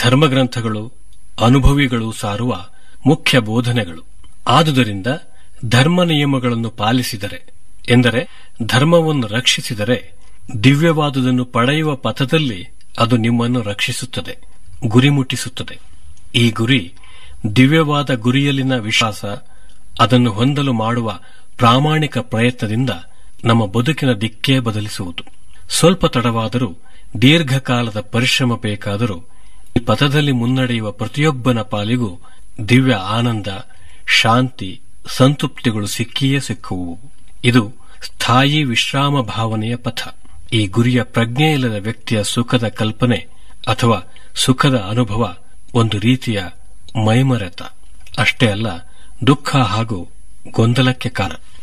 ಧರ್ಮಗ್ರಂಥಗಳು ಅನುಭವಿಗಳು ಸಾರುವ ಮುಖ್ಯ ಬೋಧನೆಗಳು ಆದುದರಿಂದ ಧರ್ಮ ನಿಯಮಗಳನ್ನು ಪಾಲಿಸಿದರೆ ಎಂದರೆ ಧರ್ಮವನ್ನು ರಕ್ಷಿಸಿದರೆ ದಿವ್ಯವಾದುದನ್ನು ಪಡೆಯುವ ಪಥದಲ್ಲಿ ಅದು ನಿಮ್ಮನ್ನು ರಕ್ಷಿಸುತ್ತದೆ ಗುರಿ ಮುಟ್ಟಿಸುತ್ತದೆ ಈ ಗುರಿ ದಿವ್ಯವಾದ ಗುರಿಯಲ್ಲಿನ ವಿಶ್ವಾಸ ಅದನ್ನು ಹೊಂದಲು ಮಾಡುವ ಪ್ರಾಮಾಣಿಕ ಪ್ರಯತ್ನದಿಂದ ನಮ್ಮ ಬದುಕಿನ ದಿಕ್ಕೇ ಬದಲಿಸುವುದು ಸ್ವಲ್ಪ ತಡವಾದರೂ ದೀರ್ಘಕಾಲದ ಪರಿಶ್ರಮ ಬೇಕಾದರೂ ಈ ಪಥದಲ್ಲಿ ಮುನ್ನಡೆಯುವ ಪ್ರತಿಯೊಬ್ಬನ ಪಾಲಿಗೂ ದಿವ್ಯ ಆನಂದ ಶಾಂತಿ ಸಂತೃಪ್ತಿಗಳು ಸಿಕ್ಕಿಯೇ ಸಿಕ್ಕುವು ಇದು ಸ್ಥಾಯಿ ವಿಶ್ರಾಮ ಭಾವನೆಯ ಪಥ ಈ ಗುರಿಯ ಪ್ರಜ್ಞೆ ಇಲ್ಲದ ವ್ಯಕ್ತಿಯ ಸುಖದ ಕಲ್ಪನೆ ಅಥವಾ ಸುಖದ ಅನುಭವ ಒಂದು ರೀತಿಯ ಮೈಮರೆತ ಅಷ್ಟೇ ಅಲ್ಲ ದುಃಖ ಹಾಗೂ ಗೊಂದಲಕ್ಕೆ ಕಾರಣ